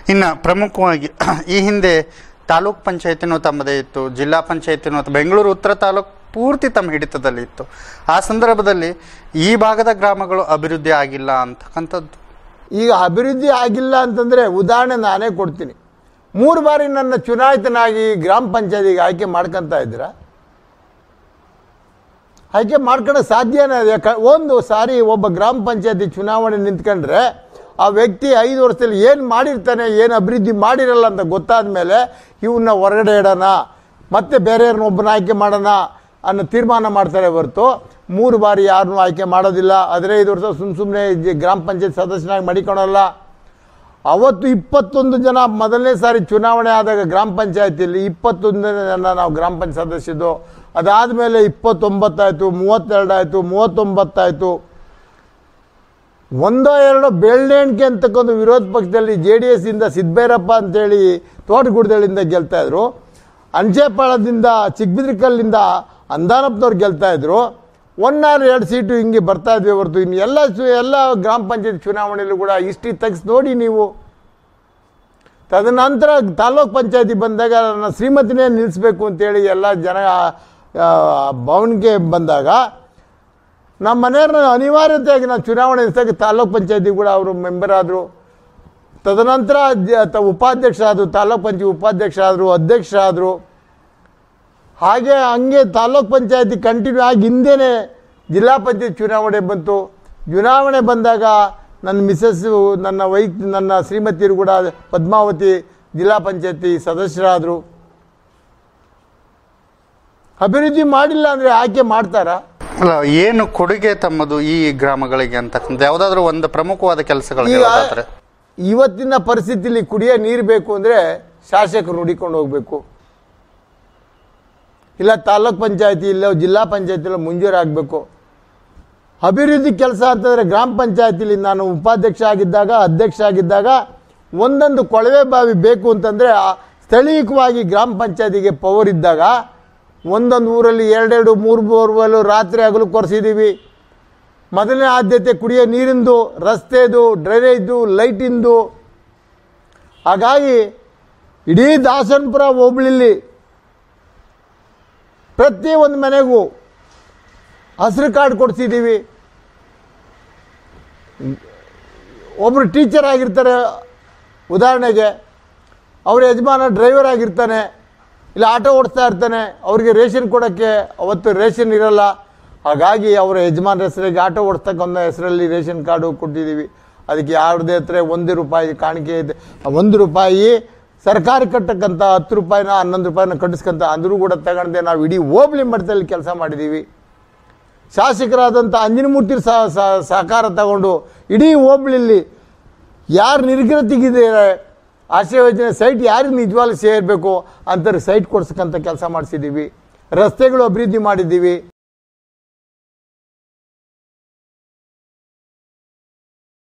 ಇನ್ನು ಪ್ರಮುಖವಾಗಿ ಈ ಹಿಂದೆ ತಾಲೂಕ್ ಪಂಚಾಯತಿನೂ ತಮ್ಮದೇ ಇತ್ತು ಜಿಲ್ಲಾ ಪಂಚಾಯತಿನೂ ಅಥವಾ ಬೆಂಗಳೂರು ಉತ್ತರ ತಾಲೂಕು ಪೂರ್ತಿ ತಮ್ಮ ಹಿಡಿತದಲ್ಲಿ ಇತ್ತು ಆ ಸಂದರ್ಭದಲ್ಲಿ ಈ ಭಾಗದ ಗ್ರಾಮಗಳು ಅಭಿವೃದ್ಧಿ ಆಗಿಲ್ಲ ಅಂತಕ್ಕಂಥದ್ದು ಈಗ ಅಭಿವೃದ್ಧಿ ಆಗಿಲ್ಲ ಅಂತಂದರೆ ಉದಾಹರಣೆ ನಾನೇ ಕೊಡ್ತೀನಿ ಮೂರು ಬಾರಿ ನನ್ನ ಚುನಾಯಿತನಾಗಿ ಗ್ರಾಮ ಪಂಚಾಯತಿಗೆ ಆಯ್ಕೆ ಮಾಡ್ಕೊತಾ ಇದ್ದೀರಾ ಆಯ್ಕೆ ಮಾಡ್ಕೊಳ್ಳೋಕೆ ಸಾಧ್ಯನೇ ಇದೆ ಕ- ಒಂದು ಸಾರಿ ಒಬ್ಬ ಗ್ರಾಮ ಪಂಚಾಯತಿ ಚುನಾವಣೆ ನಿಂತ್ಕೊಂಡ್ರೆ ಆ ವ್ಯಕ್ತಿ ಐದು ವರ್ಷದಲ್ಲಿ ಏನು ಮಾಡಿರ್ತಾನೆ ಏನು ಅಭಿವೃದ್ಧಿ ಮಾಡಿರಲ್ಲ ಅಂತ ಗೊತ್ತಾದ ಮೇಲೆ ಇವನ್ನ ಹೊರಗಡೆ ಇಡೋಣ ಮತ್ತೆ ಬೇರೆಯವ್ರನ್ನ ಒಬ್ಬನ ಆಯ್ಕೆ ಮಾಡೋಣ ಅನ್ನೋ ತೀರ್ಮಾನ ಮಾಡ್ತಾರೆ ಹೊರತು ಮೂರು ಬಾರಿ ಯಾರನ್ನೂ ಆಯ್ಕೆ ಮಾಡೋದಿಲ್ಲ ಹದಿನೈದು ವರ್ಷ ಸುಮ್ಮ ಸುಮ್ಮನೆ ಗ್ರಾಮ ಪಂಚಾಯತ್ ಸದಸ್ಯನಾಗಿ ಮಡಿಕೊಳಲ್ಲ ಅವತ್ತು ಇಪ್ಪತ್ತೊಂದು ಜನ ಮೊದಲನೇ ಸಾರಿ ಚುನಾವಣೆ ಆದಾಗ ಗ್ರಾಮ ಪಂಚಾಯತಿಯಲ್ಲಿ ಇಪ್ಪತ್ತೊಂದು ಜನ ನಾವು ಗ್ರಾಮ ಪಂಚಾಯತ್ ಸದಸ್ಯದ್ದು ಅದಾದಮೇಲೆ ಇಪ್ಪತ್ತೊಂಬತ್ತಾಯಿತು ಮೂವತ್ತೆರಡಾಯಿತು ಮೂವತ್ತೊಂಬತ್ತಾಯಿತು ಒಂದೋ ಎರಡೋ ಬೆಳ್ಳೆಣ್ಕೆ ಅಂತಕ್ಕೊಂದು ವಿರೋಧ ಪಕ್ಷದಲ್ಲಿ ಜೆ ಡಿ ಎಸ್ ಇಂದ ಸಿದ್ದಬೇರಪ್ಪ ಅಂತೇಳಿ ತೋಟಗುಡ್ದಳ್ಳಿಂದ ಗೆಲ್ತಾ ಇದ್ರು ಅಂಚೆಪಾಳದಿಂದ ಚಿಕ್ಕಬಿದ್ರಿಕಲ್ಲಿಂದ ಅಂದಾನಪ್ಪನವ್ರು ಗೆಲ್ತಾ ಇದ್ರು ಒನ್ನಾರು ಎರಡು ಸೀಟು ಹಿಂಗೆ ಬರ್ತಾ ಇದ್ವಿ ಹೊರತು ಇನ್ನು ಎಲ್ಲ ಚು ಎಲ್ಲ ಗ್ರಾಮ ಪಂಚಾಯತ್ ಚುನಾವಣೆಯಲ್ಲೂ ಕೂಡ ಇಷ್ಟು ತೆಗ್ಸಿ ನೋಡಿ ನೀವು ತದನಂತರ ತಾಲೂಕ್ ಪಂಚಾಯತಿ ಬಂದಾಗ ನನ್ನ ಶ್ರೀಮತಿನೇ ನಿಲ್ಲಿಸ್ಬೇಕು ಅಂತೇಳಿ ಎಲ್ಲ ಜನ ಆ, ಭವನ್ಗೆ ಬಂದಾಗ ನಮ್ಮ ಮನೆಯವ್ರನ್ನ ಅನಿವಾರ್ಯತೆಯಾಗಿ ನಾನು ಚುನಾವಣೆ ನಿಲ್ಲಿಸಿದಾಗ ತಾಲೂಕ್ ಪಂಚಾಯತಿ ಕೂಡ ಅವರು ಮೆಂಬರ್ ಆದರು ತದನಂತರ ಜ- ತ- ಉಪಾಧ್ಯಕ್ಷ ಆದರು ತಾಲೂಕ್ ಪಂಚಾಯತಿ ಉಪಾಧ್ಯಕ್ಷ ಆದರು ಅಧ್ಯಕ್ಷ ಆದರು ಹಾಗೆ ಹಂಗೆ ತಾಲೂಕ್ ಪಂಚಾಯತಿ ಕಂಟಿನ್ಯೂ ಆಗಿ ಹಿಂದೆನೇ ಜಿಲ್ಲಾ ಪಂಚಾಯತ್ ಚುನಾವಣೆ ಬಂತು ಚುನಾವಣೆ ಬಂದಾಗ ನನ್ನ ಮಿಸಸ್ಸು ನನ್ನ ವೈ ನನ್ನ ಶ್ರೀಮತಿಯರು ಕೂಡ ಪದ್ಮಾವತಿ ಜಿಲ್ಲಾ ಪಂಚಾಯತಿ ಸದಸ್ಯರಾದರು ಅಭಿವೃದ್ಧಿ ಮಾಡಿಲ್ಲ ಅಂದರೆ ಆಯ್ಕೆ ಮಾಡ್ತಾರಾ ಅಲ್ಲ ಏನು ಕೊಡುಗೆ ತಮ್ಮದು ಈ ಗ್ರಾಮಗಳಿಗೆ ಅಂತಕ್ಕಂಥ ಯಾವುದಾದ್ರೂ ಒಂದು ಪ್ರಮುಖವಾದ ಕೆಲಸಗಳು ಈಗ ಹೇಳೋದಾದ್ರೆ ಇವತ್ತಿನ ಪರಿಸ್ಥಿತಿಲಿ ಕುಡಿಯೋ ನೀರು ಬೇಕು ಅಂದರೆ ಶಾಸಕರು ನುಡಿಕೊಂಡು ಹೋಗಬೇಕು ಇಲ್ಲ ತಾಲೂಕ್ ಪಂಚಾಯತಿ ಇಲ್ಲ ಜಿಲ್ಲಾ ಪಂಚಾಯತಿ ಮುಂಜೂರಾಗಬೇಕು ಅಭಿವೃದ್ಧಿ ಕೆಲಸ ಅಂತಂದರೆ ಗ್ರಾಮ ಪಂಚಾಯತಿಲಿ ನಾನು ಉಪಾಧ್ಯಕ್ಷ ಆಗಿದ್ದಾಗ ಅಧ್ಯಕ್ಷ ಆಗಿದ್ದಾಗ ಒಂದೊಂದು ಕೊಳವೆ ಬಾವಿ ಬೇಕು ಅಂತಂದರೆ ಸ್ಥಳೀಯವಾಗಿ ಗ್ರಾಮ ಪಂಚಾಯತಿಗೆ ಪವರ್ ಇದ್ದಾಗ ಒಂದೊಂದು ಊರಲ್ಲಿ ಎರಡೆರಡು ಮೂರು ಬೋರ್ವೆಲ್ಲು ರಾತ್ರಿ ಹಗಲು ಕೊರೆಸಿದ್ದೀವಿ ಮೊದಲನೇ ಆದ್ಯತೆ ಕುಡಿಯೋ ನೀರಿಂದು ರಸ್ತೆದು ಡ್ರೈನೇಜ್ದು ಲೈಟಿಂದು ಹಾಗಾಗಿ ಇಡೀ ದಾಸನಪುರ ಹೋಬಳಿಲಿ ಪ್ರತಿ ಒಂದು ಮನೆಗೂ ಹಸಿರು ಕಾರ್ಡ್ ಕೊಡ್ಸಿದ್ದೀವಿ ಒಬ್ಬರು ಟೀಚರ್ ಆಗಿರ್ತಾರೆ ಉದಾಹರಣೆಗೆ ಅವ್ರ ಯಜಮಾನ ಡ್ರೈವರ್ ಆಗಿರ್ತಾನೆ ಇಲ್ಲ ಆಟೋ ಓಡಿಸ್ತಾ ಇರ್ತಾನೆ ಅವರಿಗೆ ರೇಷನ್ ಕೊಡೋಕ್ಕೆ ಅವತ್ತು ರೇಷನ್ ಇರಲ್ಲ ಹಾಗಾಗಿ ಅವರ ಯಜಮಾನ ಹೆಸರಿಗೆ ಆಟೋ ಓಡಿಸ್ತಕ್ಕಂಥ ಹೆಸರಲ್ಲಿ ರೇಷನ್ ಕಾರ್ಡು ಕೊಟ್ಟಿದ್ದೀವಿ ಅದಕ್ಕೆ ಯಾರದೇ ಹತ್ರ ಒಂದು ರೂಪಾಯಿ ಕಾಣಿಕೆ ಇದೆ ಆ ಒಂದು ರೂಪಾಯಿ ಸರ್ಕಾರ ಕಟ್ಟಕ್ಕಂಥ ಹತ್ತು ರೂಪಾಯಿನ ಹನ್ನೊಂದು ರೂಪಾಯಿನ ಕಟ್ಟಿಸ್ಕೊಂತ ಅಂದರೂ ಕೂಡ ತಗೊಂಡೆ ನಾವು ಇಡೀ ಹೋಬಳಿ ಮಟ್ಟದಲ್ಲಿ ಕೆಲಸ ಮಾಡಿದ್ದೀವಿ ಶಾಸಕರಾದಂಥ ಅಂಜನಮೂರ್ತಿ ಸಹ ಸಹ- ಸಹಕಾರ ತಗೊಂಡು ಇಡೀ ಹೋಬಳಿಲಿ ಯಾರು ನಿರ್ಗತಿಗಿದ್ದಾರೆ ಆಶ್ರಯ ಯೋಜನೆ ಸೈಟ್ ಯಾರಿಗೆ ನಿಜವಾಗ್ಲೂ ಸೇರಬೇಕು ಅಂತಾರೆ ಸೈಟ್ ಕೊಡ್ಸಕ್ಕಂಥ ಕೆಲಸ ಮಾಡಿಸಿದ್ದೀವಿ ರಸ್ತೆಗಳು ಅಭಿವೃದ್ಧಿ ಮಾಡಿದ್ದೀವಿ